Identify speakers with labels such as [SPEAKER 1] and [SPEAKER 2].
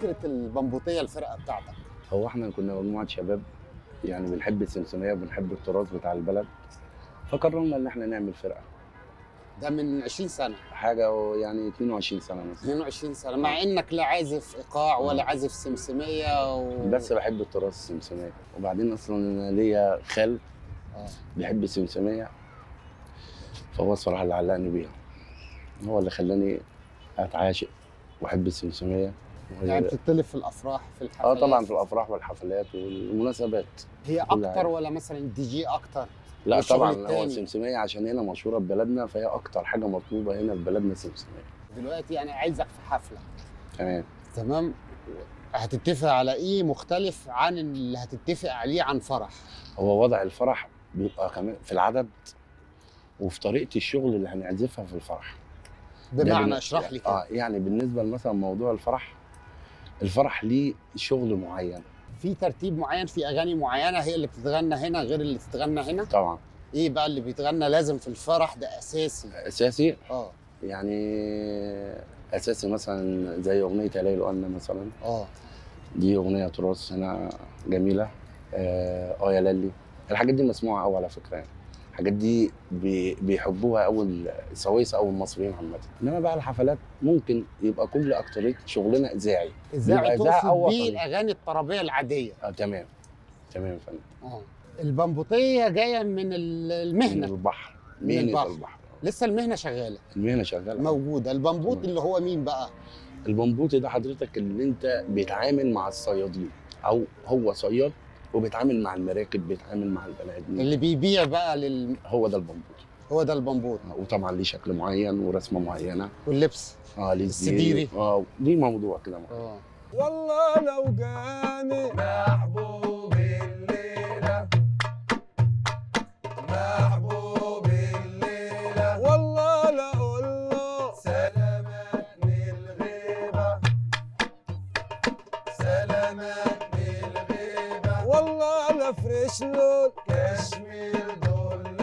[SPEAKER 1] فكره البمبوطيه الفرقه بتاعتك
[SPEAKER 2] هو احنا كنا مجموعه شباب يعني بنحب السمسميه وبنحب التراث بتاع البلد فقررنا ان احنا نعمل فرقه
[SPEAKER 1] ده من 20 سنه
[SPEAKER 2] حاجه يعني 22 سنه مثلا
[SPEAKER 1] 22 سنه مع انك لا عازف ايقاع ولا عازف سمسميه و...
[SPEAKER 2] بس بحب التراث السمسميه وبعدين اصلا انا ليا خال
[SPEAKER 1] آه.
[SPEAKER 2] بيحب السمسميه فهو الصراحه اللي علقني بيها هو اللي خلاني اتعاشق واحب السمسميه وهي-
[SPEAKER 1] يعني بتطلب في الافراح في
[SPEAKER 2] اه
[SPEAKER 1] الحفلات
[SPEAKER 2] طبعا في الافراح والحفلات والمناسبات
[SPEAKER 1] هي
[SPEAKER 2] كل
[SPEAKER 1] اكتر
[SPEAKER 2] حاجة.
[SPEAKER 1] ولا مثلا دي جي اكتر
[SPEAKER 2] لا
[SPEAKER 1] والشغل
[SPEAKER 2] طبعا هو
[SPEAKER 1] التاني.
[SPEAKER 2] السمسميه عشان هنا مشهوره ببلدنا فهي اكتر حاجه مطلوبه هنا في بلدنا السمسميه
[SPEAKER 1] دلوقتي انا عايزك في حفله
[SPEAKER 2] تمام
[SPEAKER 1] تمام هتتفق على ايه مختلف عن اللي هتتفق عليه عن فرح
[SPEAKER 2] هو وضع الفرح بيبقى كمان في العدد وفي طريقه الشغل اللي هنعزفها في الفرح ده
[SPEAKER 1] بمعنى
[SPEAKER 2] بن-
[SPEAKER 1] اشرح لي كده
[SPEAKER 2] اه يعني بالنسبه مثلا موضوع الفرح الفرح ليه شغل معين
[SPEAKER 1] في ترتيب معين في اغاني معينه هي اللي بتتغنى هنا غير اللي بتتغنى هنا
[SPEAKER 2] طبعا
[SPEAKER 1] ايه بقى اللي بيتغنى لازم في الفرح ده اساسي
[SPEAKER 2] اساسي
[SPEAKER 1] اه
[SPEAKER 2] يعني اساسي مثلا زي اغنيه يا ليل وأنا مثلا
[SPEAKER 1] اه
[SPEAKER 2] دي اغنيه تراث هنا جميله اه آه يا للي الحاجات دي مسموعه قوي على فكره يعني الحاجات دي بي- بيحبوها قوي السويسه او المصريين عامه انما بقى الحفلات ممكن يبقى كل اكتريه شغلنا اذاعي
[SPEAKER 1] ازاي
[SPEAKER 2] بيبقى إذاعة
[SPEAKER 1] تقصد
[SPEAKER 2] أو
[SPEAKER 1] بيه
[SPEAKER 2] وطني.
[SPEAKER 1] الاغاني الطربيه العاديه
[SPEAKER 2] اه تمام تمام يا فندم
[SPEAKER 1] اه البمبوطيه جايه من ال-
[SPEAKER 2] من
[SPEAKER 1] المهنه
[SPEAKER 2] البحر
[SPEAKER 1] من
[SPEAKER 2] مهنه
[SPEAKER 1] البحر.
[SPEAKER 2] البحر
[SPEAKER 1] لسه المهنه شغاله
[SPEAKER 2] المهنه شغاله
[SPEAKER 1] موجوده البمبوط
[SPEAKER 2] تمام.
[SPEAKER 1] اللي هو مين بقى
[SPEAKER 2] البمبوطي ده حضرتك اللي انت بيتعامل مع الصيادين او هو صياد وبيتعامل مع المراكب بيتعامل مع البني ادمين
[SPEAKER 1] اللي بيبيع بقى لل...
[SPEAKER 2] هو ده البمبوطي
[SPEAKER 1] هو ده البمبوط
[SPEAKER 2] وطبعا ليه شكل معين ورسمه معينه
[SPEAKER 1] واللبس
[SPEAKER 2] اه ليه
[SPEAKER 1] السديري.
[SPEAKER 2] زي- اه ليه موضوع كده معين.
[SPEAKER 1] اه
[SPEAKER 3] والله لو جاني محبوب الليلة محبوب الليلة والله لا أقول له سلامات من الغيبة سلامات من الغيبة والله لا افرش له كشمير دول